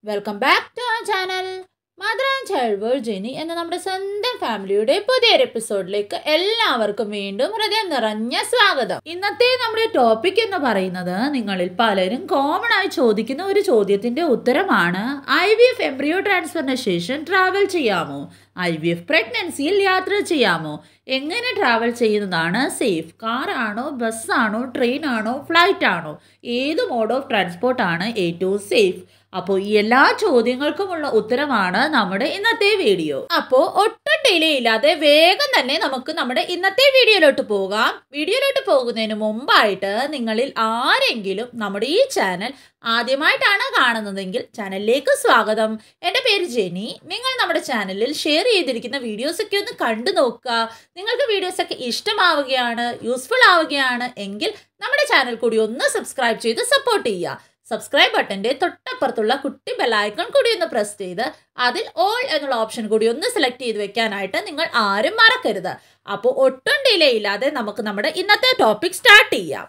welcome back to our channel mother and child world Jenny എന്ന നമ്മുടെ സ്വന്തം ഫാമിലിയുടെ പുതിയൊരു എപ്പിസോഡിലേക്ക് എല്ലാവർക്കും വീണ്ടും ഹൃദയം നിറഞ്ഞ സ്വാഗതം ഇന്നത്തെ നമ്മുടെ ടോപ്പിക് എന്ന് പറയുന്നത് നിങ്ങളിൽ പലരും കോമൺ ആയി ചോദിക്കുന്ന ഒരു ചോദ്യത്തിന്റെ ഉത്തരമാണ് ഐ വി എഫ് എംബ്രിയോ ട്രാൻസ്ഫറിന് ശേഷം ട്രാവൽ ചെയ്യാമോ ഐ വി എഫ് പ്രഗ്നൻസിയിൽ യാത്ര ചെയ്യാമോ എങ്ങനെ ട്രാവൽ ചെയ്യുന്നതാണ് സേഫ് കാർ ആണോ ബസ്സാണോ ട്രെയിൻ ആണോ ഫ്ലൈറ്റ് ആണോ ഏത് മോഡ് ഓഫ് ട്രാൻസ്പോർട്ട് ആണ് ഏറ്റവും സേഫ് അപ്പോൾ ഈ എല്ലാ ചോദ്യങ്ങൾക്കുമുള്ള ഉത്തരമാണ് നമ്മുടെ ഇന്നത്തെ വീഡിയോ അപ്പോൾ ഒട്ടും ഡിലേ ഇല്ലാതെ വേഗം തന്നെ നമുക്ക് നമ്മുടെ ഇന്നത്തെ വീഡിയോയിലോട്ട് പോകാം വീഡിയോയിലോട്ട് പോകുന്നതിന് മുമ്പായിട്ട് നിങ്ങളിൽ ആരെങ്കിലും നമ്മുടെ ഈ ചാനൽ ആദ്യമായിട്ടാണ് കാണുന്നതെങ്കിൽ ചാനലിലേക്ക് സ്വാഗതം എൻ്റെ പേര് ജെനി നിങ്ങൾ നമ്മുടെ ചാനലിൽ ഷെയർ ചെയ്തിരിക്കുന്ന വീഡിയോസൊക്കെ ഒന്ന് കണ്ടു നോക്കുക നിങ്ങൾക്ക് വീഡിയോസൊക്കെ ഇഷ്ടമാവുകയാണ് യൂസ്ഫുൾ ആവുകയാണ് എങ്കിൽ നമ്മുടെ ചാനൽ കൂടി ഒന്ന് സബ്സ്ക്രൈബ് ചെയ്ത് സപ്പോർട്ട് ചെയ്യുക സബ്സ്ക്രൈബ് ബട്ടന്റെ തൊട്ടപ്പുറത്തുള്ള കുട്ടി ബെല്ലൈക്കൺ കൂടി ഒന്ന് പ്രസ് ചെയ്ത് അതിൽ ഓൾ എന്നുള്ള ഓപ്ഷൻ കൂടി ഒന്ന് സെലക്ട് ചെയ്ത് വെക്കാനായിട്ട് നിങ്ങൾ ആരും മറക്കരുത് അപ്പോൾ ഒട്ടും ഡിലേ ഇല്ലാതെ നമുക്ക് നമ്മുടെ ഇന്നത്തെ ടോപ്പിക് സ്റ്റാർട്ട് ചെയ്യാം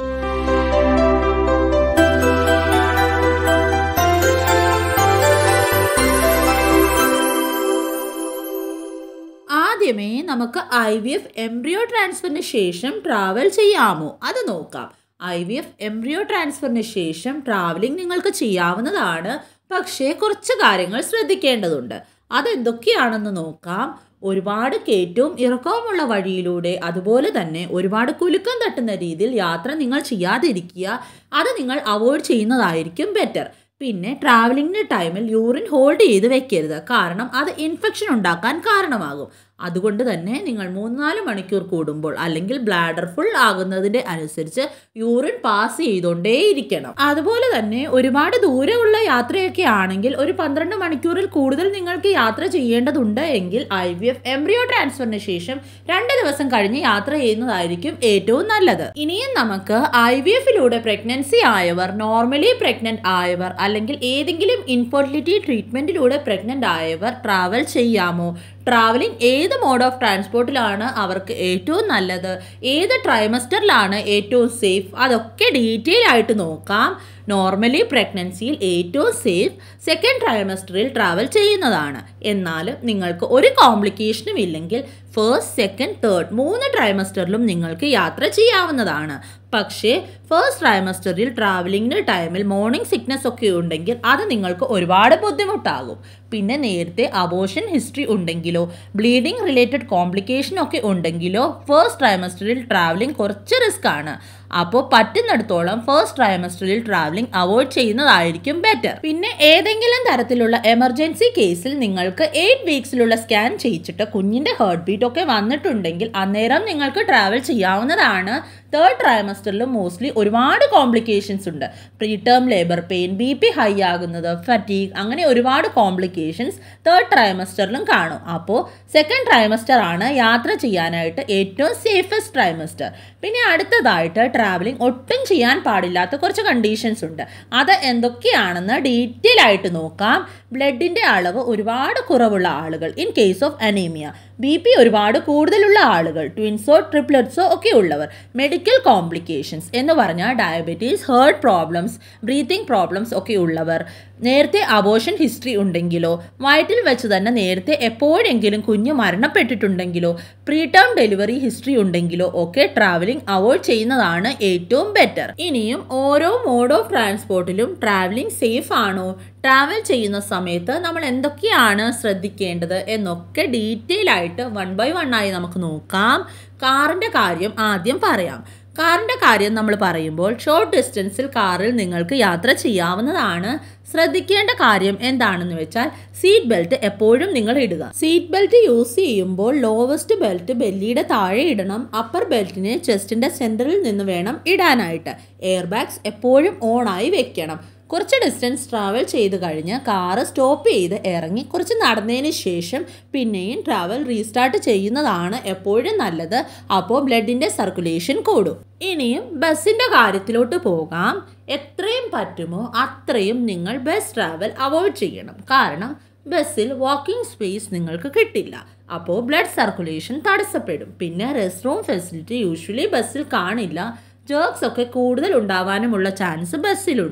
ആദ്യമേ നമുക്ക് ഐ വി എഫ് എംബ്രിയോ ട്രാൻസ്ഫറിന് ശേഷം ട്രാവൽ ചെയ്യാമോ അത് നോക്കാം ഐ വി എഫ് എംബ്രിയോ ട്രാൻസ്ഫറിന് ശേഷം ട്രാവലിംഗ് നിങ്ങൾക്ക് ചെയ്യാവുന്നതാണ് പക്ഷേ കുറച്ച് കാര്യങ്ങൾ ശ്രദ്ധിക്കേണ്ടതുണ്ട് അതെന്തൊക്കെയാണെന്ന് നോക്കാം ഒരുപാട് കയറ്റവും ഇറക്കവുമുള്ള വഴിയിലൂടെ അതുപോലെ തന്നെ ഒരുപാട് കുലുക്കം തട്ടുന്ന രീതിയിൽ യാത്ര നിങ്ങൾ ചെയ്യാതിരിക്കുക അത് നിങ്ങൾ അവോയ്ഡ് ചെയ്യുന്നതായിരിക്കും ബെറ്റർ പിന്നെ ട്രാവലിംഗിൻ്റെ ടൈമിൽ യൂറിൻ ഹോൾഡ് ചെയ്ത് വെക്കരുത് കാരണം അത് ഇൻഫെക്ഷൻ ഉണ്ടാക്കാൻ കാരണമാകും അതുകൊണ്ട് തന്നെ നിങ്ങൾ മൂന്നാല് മണിക്കൂർ കൂടുമ്പോൾ അല്ലെങ്കിൽ ബ്ലാഡർ ഫുൾ ആകുന്നതിൻ്റെ അനുസരിച്ച് യൂറിൻ പാസ് ചെയ്തുകൊണ്ടേയിരിക്കണം അതുപോലെ തന്നെ ഒരുപാട് ദൂരമുള്ള യാത്രയൊക്കെ ആണെങ്കിൽ ഒരു പന്ത്രണ്ട് മണിക്കൂറിൽ കൂടുതൽ നിങ്ങൾക്ക് യാത്ര ചെയ്യേണ്ടതുണ്ട് എങ്കിൽ ഐ വി എഫ് എംബ്രിയോ ട്രാൻസ്ഫറിന് ശേഷം രണ്ട് ദിവസം കഴിഞ്ഞ് യാത്ര ചെയ്യുന്നതായിരിക്കും ഏറ്റവും നല്ലത് ഇനിയും നമുക്ക് ഐ വി എഫിലൂടെ പ്രഗ്നൻസി ആയവർ നോർമലി പ്രഗ്നന്റ് ആയവർ അല്ലെങ്കിൽ ഏതെങ്കിലും ഇൻഫെർട്ടിലിറ്റി ട്രീറ്റ്മെന്റിലൂടെ പ്രഗ്നന്റ് ആയവർ ട്രാവൽ ചെയ്യാമോ ട്രാവലിംഗ് ഏത് മോഡ് ഓഫ് ട്രാൻസ്പോർട്ടിലാണ് അവർക്ക് ഏറ്റവും നല്ലത് ഏത് ട്രൈമസ്റ്ററിലാണ് ഏറ്റവും സേഫ് അതൊക്കെ ഡീറ്റെയിൽ ആയിട്ട് നോക്കാം നോർമലി പ്രഗ്നൻസിയിൽ ഏറ്റവും സേഫ് സെക്കൻഡ് ട്രൈമസ്റ്ററിൽ ട്രാവൽ ചെയ്യുന്നതാണ് എന്നാലും നിങ്ങൾക്ക് ഒരു കോംപ്ലിക്കേഷനും ഇല്ലെങ്കിൽ ഫസ്റ്റ് സെക്കൻഡ് തേർഡ് മൂന്ന് ട്രൈമസ്റ്ററിലും നിങ്ങൾക്ക് യാത്ര ചെയ്യാവുന്നതാണ് പക്ഷേ ഫസ്റ്റ് ട്രൈമസ്റ്ററിൽ ട്രാവലിംഗിൻ്റെ ടൈമിൽ മോർണിംഗ് സിക്നസ് ഒക്കെ ഉണ്ടെങ്കിൽ അത് നിങ്ങൾക്ക് ഒരുപാട് ബുദ്ധിമുട്ടാകും പിന്നെ നേരത്തെ അബോഷൻ ഹിസ്റ്ററി ഉണ്ടെങ്കിലോ ബ്ലീഡിംഗ് റിലേറ്റഡ് കോംപ്ലിക്കേഷൻ ഒക്കെ ഉണ്ടെങ്കിലോ ഫസ്റ്റ് ട്രൈമസ്റ്ററിൽ ട്രാവലിംഗ് കുറച്ച് റിസ്ക് ആണ് അപ്പോൾ പറ്റുന്നിടത്തോളം ഫസ്റ്റ് ട്രൈമസ്റ്ററിൽ ട്രാവലിംഗ് അവോയ്ഡ് ചെയ്യുന്നതായിരിക്കും ബെറ്റർ പിന്നെ ഏതെങ്കിലും തരത്തിലുള്ള എമർജൻസി കേസിൽ നിങ്ങൾക്ക് എയ്റ്റ് വീക്സിലുള്ള സ്കാൻ ചെയ്യിച്ചിട്ട് കുഞ്ഞിൻ്റെ ഹാർട്ട് ബീറ്റ് ഒക്കെ വന്നിട്ടുണ്ടെങ്കിൽ അന്നേരം നിങ്ങൾക്ക് ട്രാവൽ ചെയ്യാവുന്നതാണ് തേർഡ് ട്രൈമസ്റ്ററിലും മോസ്റ്റ്ലി ഒരുപാട് കോംപ്ലിക്കേഷൻസ് ഉണ്ട് pre term labour pain B P high ആകുന്നത് ഫറ്റീഗ് അങ്ങനെ ഒരുപാട് കോംപ്ലിക്കേഷൻസ് തേർഡ് ട്രൈമസ്റ്ററിലും കാണും അപ്പോൾ സെക്കൻഡ് ട്രൈമസ്റ്റർ ആണ് യാത്ര ചെയ്യാനായിട്ട് ഏറ്റവും സേഫസ്റ്റ് ട്രൈമസ്റ്റർ പിന്നെ അടുത്തതായിട്ട് ട്രാവലിംഗ് ഒട്ടും ചെയ്യാൻ പാടില്ലാത്ത കുറച്ച് കണ്ടീഷൻസ് ഉണ്ട് അത് എന്തൊക്കെയാണെന്ന് ഡീറ്റെയിൽ ആയിട്ട് നോക്കാം ബ്ലഡിൻ്റെ അളവ് ഒരുപാട് കുറവുള്ള ആളുകൾ in case of anaemia B P ഒരുപാട് കൂടുതലുള്ള ആളുകൾ ട്വിൻസോ ട്രിപ്ലറ്റ്സോ ഒക്കെ ഉള്ളവർ മെഡിക്കൽ കോംപ്ലിക്കേഷൻസ് എന്ന് പറഞ്ഞാൽ diabetes heart problems breathing problems ഒക്കെ ഉള്ളവർ നേരത്തെ അബോഷൻ ഹിസ്റ്ററി ഉണ്ടെങ്കിലോ വയറ്റിൽ വെച്ച് തന്നെ നേരത്തെ എപ്പോഴെങ്കിലും കുഞ്ഞ് മരണപ്പെട്ടിട്ടുണ്ടെങ്കിലോ പ്രീ ടേം ഡെലിവറി ഹിസ്റ്ററി ഉണ്ടെങ്കിലോ ഒക്കെ ട്രാവലിംഗ് അവോയ്ഡ് ചെയ്യുന്നതാണ് ഏറ്റവും ബെറ്റർ ഇനിയും ഓരോ മോഡ് ഓഫ് ട്രാൻസ്പോർട്ടിലും ട്രാവലിംഗ് സേഫ് ആണോ ട്രാവൽ ചെയ്യുന്ന സമയത്ത് നമ്മൾ എന്തൊക്കെയാണ് ശ്രദ്ധിക്കേണ്ടത് എന്നൊക്കെ ഡീറ്റെയിൽ ആയിട്ട് വൺ ബൈ വൺ ആയി നമുക്ക് നോക്കാം കാറിൻ്റെ കാര്യം ആദ്യം പറയാം കാറിൻ്റെ കാര്യം നമ്മൾ പറയുമ്പോൾ ഷോർട്ട് ഡിസ്റ്റൻസിൽ കാറിൽ നിങ്ങൾക്ക് യാത്ര ചെയ്യാവുന്നതാണ് ശ്രദ്ധിക്കേണ്ട കാര്യം എന്താണെന്ന് വെച്ചാൽ സീറ്റ് ബെൽറ്റ് എപ്പോഴും നിങ്ങൾ ഇടുക സീറ്റ് ബെൽറ്റ് യൂസ് ചെയ്യുമ്പോൾ ലോവസ്റ്റ് ബെൽറ്റ് ബെല്ലിയുടെ താഴെ ഇടണം അപ്പർ ബെൽറ്റിനെ ചെസ്റ്റിൻ്റെ സെൻറ്ററിൽ നിന്ന് വേണം ഇടാനായിട്ട് എയർ ബാഗ്സ് എപ്പോഴും ഓണായി വെക്കണം കുറച്ച് ഡിസ്റ്റൻസ് ട്രാവൽ ചെയ്ത് കഴിഞ്ഞ് കാറ് സ്റ്റോപ്പ് ചെയ്ത് ഇറങ്ങി കുറച്ച് നടന്നതിന് ശേഷം പിന്നെയും ട്രാവൽ റീസ്റ്റാർട്ട് ചെയ്യുന്നതാണ് എപ്പോഴും നല്ലത് അപ്പോൾ ബ്ലഡിൻ്റെ സർക്കുലേഷൻ കൂടും ഇനിയും ബസ്സിൻ്റെ കാര്യത്തിലോട്ട് പോകാം എത്രയും പറ്റുമോ അത്രയും നിങ്ങൾ ബസ് ട്രാവൽ അവോയ്ഡ് ചെയ്യണം കാരണം ബസ്സിൽ വാക്കിംഗ് സ്പേസ് നിങ്ങൾക്ക് കിട്ടില്ല അപ്പോൾ ബ്ലഡ് സർക്കുലേഷൻ തടസ്സപ്പെടും പിന്നെ റെസ്റ്റ് റൂം ഫെസിലിറ്റി യൂഷ്വലി ബസ്സിൽ കാണില്ല ജേർക്സ് ഒക്കെ കൂടുതൽ ഉണ്ടാവാനുമുള്ള ചാൻസ് ബസ്സിലുണ്ട്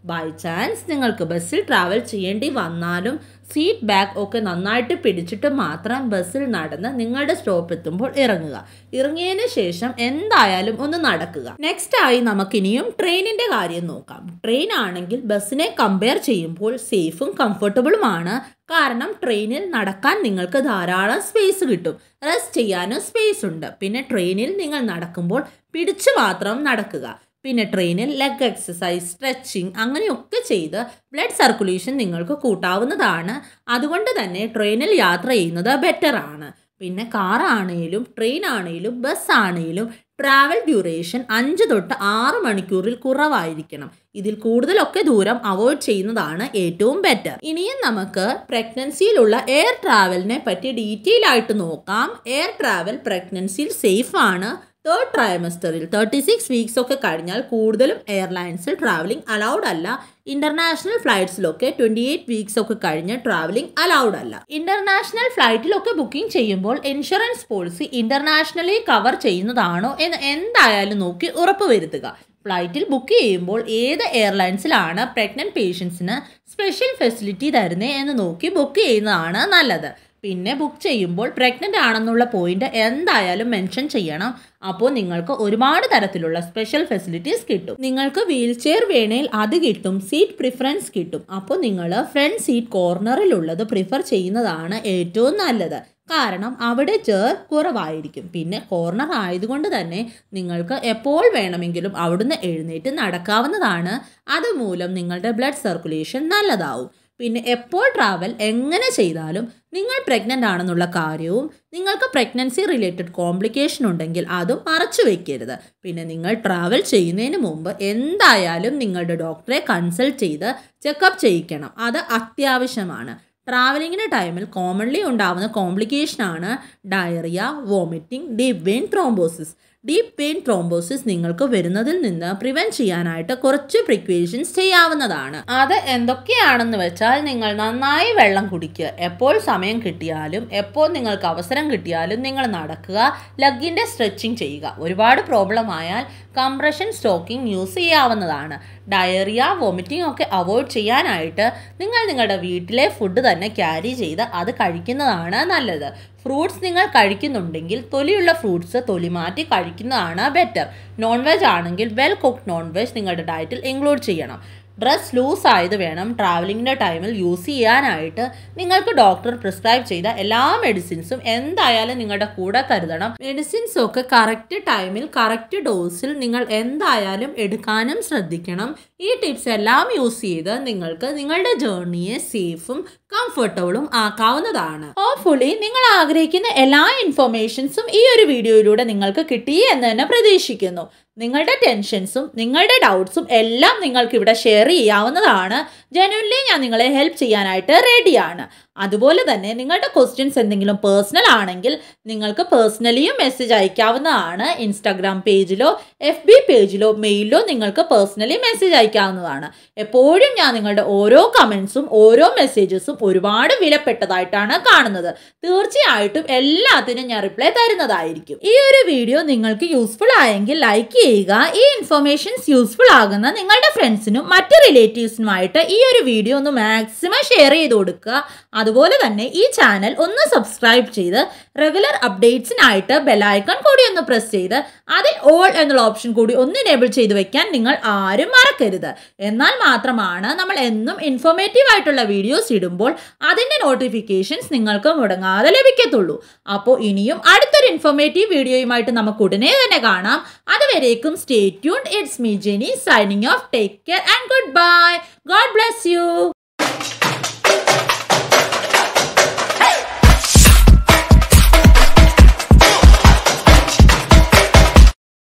ബൈ ചാൻസ് നിങ്ങൾക്ക് ബസ്സിൽ ട്രാവൽ ചെയ്യേണ്ടി വന്നാലും സീറ്റ് ബാക്ക് ഒക്കെ നന്നായിട്ട് പിടിച്ചിട്ട് മാത്രം ബസ്സിൽ നടന്ന് നിങ്ങളുടെ സ്റ്റോപ്പ് എത്തുമ്പോൾ ഇറങ്ങുക ഇറങ്ങിയതിന് ശേഷം എന്തായാലും ഒന്ന് നടക്കുക നെക്സ്റ്റ് ആയി നമുക്കിനിയും ട്രെയിനിന്റെ കാര്യം നോക്കാം ട്രെയിൻ ആണെങ്കിൽ ബസ്സിനെ കമ്പയർ ചെയ്യുമ്പോൾ സേഫും കംഫർട്ടബിളുമാണ് കാരണം ട്രെയിനിൽ നടക്കാൻ നിങ്ങൾക്ക് ധാരാളം സ്പേസ് കിട്ടും റെസ്റ്റ് ചെയ്യാനും സ്പേസ് ഉണ്ട് പിന്നെ ട്രെയിനിൽ നിങ്ങൾ നടക്കുമ്പോൾ പിടിച്ചു മാത്രം നടക്കുക പിന്നെ ട്രെയിനിൽ ലെഗ് എക്സസൈസ് സ്ട്രെച്ചിങ് അങ്ങനെയൊക്കെ ചെയ്ത് ബ്ലഡ് സർക്കുലേഷൻ നിങ്ങൾക്ക് കൂട്ടാവുന്നതാണ് അതുകൊണ്ട് തന്നെ ട്രെയിനിൽ യാത്ര ചെയ്യുന്നത് ബെറ്റർ ആണ് പിന്നെ കാർ ആണെങ്കിലും ട്രെയിൻ ആണെങ്കിലും ബസ് ആണെങ്കിലും ട്രാവൽ ഡ്യൂറേഷൻ അഞ്ച് തൊട്ട് ആറ് മണിക്കൂറിൽ കുറവായിരിക്കണം ഇതിൽ കൂടുതലൊക്കെ ദൂരം അവോയ്ഡ് ചെയ്യുന്നതാണ് ഏറ്റവും ബെറ്റർ ഇനിയും നമുക്ക് പ്രഗ്നൻസിയിലുള്ള എയർ ട്രാവലിനെ പറ്റി ഡീറ്റെയിൽ ആയിട്ട് നോക്കാം എയർ ട്രാവൽ പ്രഗ്നൻസിയിൽ സേഫ് ആണ് തേർഡ് ട്രൈമസ്റ്ററിൽ തേർട്ടി സിക്സ് വീക്സ് ഒക്കെ കഴിഞ്ഞാൽ കൂടുതലും എയർലൈൻസിൽ ട്രാവലിംഗ് അലൗഡ് അല്ല ഇന്റർനാഷണൽ ഫ്ലൈറ്റ്സിലൊക്കെ ട്വന്റി എയ്റ്റ് വീക്സ് ഒക്കെ കഴിഞ്ഞ് ട്രാവലിംഗ് അലൗഡ് അല്ല ഇന്റർനാഷണൽ ഫ്ലൈറ്റിലൊക്കെ ബുക്കിംഗ് ചെയ്യുമ്പോൾ ഇൻഷുറൻസ് പോളിസി ഇന്റർനാഷണലി കവർ ചെയ്യുന്നതാണോ എന്ന് എന്തായാലും നോക്കി ഉറപ്പുവരുത്തുക ഫ്ലൈറ്റിൽ ബുക്ക് ചെയ്യുമ്പോൾ ഏത് എയർലൈൻസിലാണ് പ്രഗ്നന്റ് പേഷ്യൻസിന് സ്പെഷ്യൽ ഫെസിലിറ്റി തരുന്നത് എന്ന് നോക്കി ബുക്ക് ചെയ്യുന്നതാണ് നല്ലത് പിന്നെ ബുക്ക് ചെയ്യുമ്പോൾ പ്രഗ്നൻ്റ് ആണെന്നുള്ള പോയിന്റ് എന്തായാലും മെൻഷൻ ചെയ്യണം അപ്പോൾ നിങ്ങൾക്ക് ഒരുപാട് തരത്തിലുള്ള സ്പെഷ്യൽ ഫെസിലിറ്റീസ് കിട്ടും നിങ്ങൾക്ക് വീൽ ചെയർ വേണേൽ അത് കിട്ടും സീറ്റ് പ്രിഫറൻസ് കിട്ടും അപ്പോൾ നിങ്ങൾ ഫ്രണ്ട് സീറ്റ് കോർണറിലുള്ളത് പ്രിഫർ ചെയ്യുന്നതാണ് ഏറ്റവും നല്ലത് കാരണം അവിടെ ചേർ കുറവായിരിക്കും പിന്നെ കോർണർ ആയതുകൊണ്ട് തന്നെ നിങ്ങൾക്ക് എപ്പോൾ വേണമെങ്കിലും അവിടുന്ന് എഴുന്നേറ്റ് നടക്കാവുന്നതാണ് അതുമൂലം നിങ്ങളുടെ ബ്ലഡ് സർക്കുലേഷൻ നല്ലതാവും പിന്നെ എപ്പോൾ ട്രാവൽ എങ്ങനെ ചെയ്താലും നിങ്ങൾ പ്രഗ്നൻ്റ് ആണെന്നുള്ള കാര്യവും നിങ്ങൾക്ക് പ്രഗ്നൻസി റിലേറ്റഡ് കോംപ്ലിക്കേഷൻ ഉണ്ടെങ്കിൽ അതും മറച്ചു വെക്കരുത് പിന്നെ നിങ്ങൾ ട്രാവൽ ചെയ്യുന്നതിന് മുമ്പ് എന്തായാലും നിങ്ങളുടെ ഡോക്ടറെ കൺസൾട്ട് ചെയ്ത് ചെക്കപ്പ് ചെയ്യിക്കണം അത് അത്യാവശ്യമാണ് ട്രാവലിങ്ങിൻ്റെ ടൈമിൽ കോമൺലി ഉണ്ടാവുന്ന കോംപ്ലിക്കേഷനാണ് diarrhoea vomiting deep vein thrombosis deep vein thrombosis നിങ്ങൾക്ക് വരുന്നതിൽ നിന്ന് പ്രിവെൻറ്റ് ചെയ്യാനായിട്ട് കുറച്ച് പ്രിക്വേഷൻസ് ചെയ്യാവുന്നതാണ് അത് എന്തൊക്കെയാണെന്ന് വെച്ചാൽ നിങ്ങൾ നന്നായി വെള്ളം കുടിക്കുക എപ്പോൾ സമയം കിട്ടിയാലും എപ്പോൾ നിങ്ങൾക്ക് അവസരം കിട്ടിയാലും നിങ്ങൾ നടക്കുക ലഗിൻ്റെ സ്ട്രെച്ചിങ് ചെയ്യുക ഒരുപാട് പ്രോബ്ലം ആയാൽ കംപ്രഷൻ സ്റ്റോക്കിംഗ് യൂസ് ചെയ്യാവുന്നതാണ് ഡയറിയ വോമിറ്റിംഗ് ഒക്കെ അവോയ്ഡ് ചെയ്യാനായിട്ട് നിങ്ങൾ നിങ്ങളുടെ വീട്ടിലെ ഫുഡ് തന്നെ ക്യാരി ചെയ്ത് അത് കഴിക്കുന്നതാണ് നല്ലത് ഫ്രൂട്ട്സ് നിങ്ങൾ കഴിക്കുന്നുണ്ടെങ്കിൽ തൊലിയുള്ള ഫ്രൂട്ട്സ് തൊലി മാറ്റി കഴിക്കുന്നതാണ് ബെറ്റർ നോൺ വെജ് ആണെങ്കിൽ വെൽ കുക്ക്ഡ് നോൺ വെജ് നിങ്ങളുടെ ഡയറ്റിൽ ഇൻക്ലൂഡ് ചെയ്യണം ഡ്രസ് ലൂസ് ആയത് വേണം ട്രാവലിങ്ങിൻ്റെ ടൈമിൽ യൂസ് ചെയ്യാനായിട്ട് നിങ്ങൾക്ക് ഡോക്ടർ പ്രിസ്ക്രൈബ് ചെയ്ത എല്ലാ മെഡിസിൻസും എന്തായാലും നിങ്ങളുടെ കൂടെ കരുതണം മെഡിസിൻസ് ഒക്കെ കറക്റ്റ് ടൈമിൽ കറക്റ്റ് ഡോസിൽ നിങ്ങൾ എന്തായാലും എടുക്കാനും ശ്രദ്ധിക്കണം ഈ ടിപ്സ് എല്ലാം യൂസ് ചെയ്ത് നിങ്ങൾക്ക് നിങ്ങളുടെ ജേർണിയെ സേഫും കംഫർട്ടബിളും ആക്കാവുന്നതാണ് ഹോപ്പ്ഫുള്ളി നിങ്ങൾ ആഗ്രഹിക്കുന്ന എല്ലാ ഇൻഫർമേഷൻസും ഈ ഒരു വീഡിയോയിലൂടെ നിങ്ങൾക്ക് കിട്ടി എന്ന് തന്നെ പ്രതീക്ഷിക്കുന്നു നിങ്ങളുടെ ടെൻഷൻസും നിങ്ങളുടെ ഡൗട്ട്സും എല്ലാം നിങ്ങൾക്ക് ഇവിടെ ഷെയർ ചെയ്യാവുന്നതാണ് ജനുവൻലി ഞാൻ നിങ്ങളെ ഹെൽപ്പ് ചെയ്യാനായിട്ട് റെഡിയാണ് അതുപോലെ തന്നെ നിങ്ങളുടെ ക്വസ്റ്റ്യൻസ് എന്തെങ്കിലും പേഴ്സണൽ ആണെങ്കിൽ നിങ്ങൾക്ക് പേഴ്സണലിയും മെസ്സേജ് അയക്കാവുന്നതാണ് ഇൻസ്റ്റാഗ്രാം പേജിലോ എഫ് ബി പേജിലോ മെയിലിലോ നിങ്ങൾക്ക് പേഴ്സണലി മെസ്സേജ് അയക്കാവുന്നതാണ് എപ്പോഴും ഞാൻ നിങ്ങളുടെ ഓരോ കമൻസും ഓരോ മെസ്സേജസും ഒരുപാട് വിലപ്പെട്ടതായിട്ടാണ് കാണുന്നത് തീർച്ചയായിട്ടും എല്ലാത്തിനും ഞാൻ റിപ്ലൈ തരുന്നതായിരിക്കും ഈ ഒരു വീഡിയോ നിങ്ങൾക്ക് യൂസ്ഫുൾ ആയെങ്കിൽ ലൈക്ക് ചെയ്യുക ഈ ഇൻഫർമേഷൻസ് യൂസ്ഫുൾ ആകുന്ന നിങ്ങളുടെ ഫ്രണ്ട്സിനും മറ്റ് റിലേറ്റീവ്സിനുമായിട്ട് ഈ ഒരു വീഡിയോ ഒന്ന് മാക്സിമം ഷെയർ ചെയ്ത് കൊടുക്കുക അതുപോലെ തന്നെ ഈ ചാനൽ ഒന്ന് സബ്സ്ക്രൈബ് ചെയ്ത് റെഗുലർ അപ്ഡേറ്റ്സിനായിട്ട് ബെലൈക്കൺ കൂടി ഒന്ന് പ്രസ് ചെയ്ത് അതിൽ ഓൾ എന്നുള്ള ഓപ്ഷൻ കൂടി ഒന്ന് എനേബിൾ ചെയ്ത് വെക്കാൻ നിങ്ങൾ ആരും മറക്കരുത് എന്നാൽ മാത്രമാണ് നമ്മൾ എന്നും ഇൻഫോർമേറ്റീവ് ആയിട്ടുള്ള വീഡിയോസ് ഇടുമ്പോൾ അതിൻ്റെ നോട്ടിഫിക്കേഷൻസ് നിങ്ങൾക്ക് മുടങ്ങാതെ ലഭിക്കത്തുള്ളൂ അപ്പോൾ ഇനിയും അടുത്തൊരു ഇൻഫോർമേറ്റീവ് വീഡിയോയുമായിട്ട് നമുക്ക് ഉടനെ തന്നെ കാണാം അതുവരേക്കും stay tune it's me Jenny signing off take care and good bye God bless U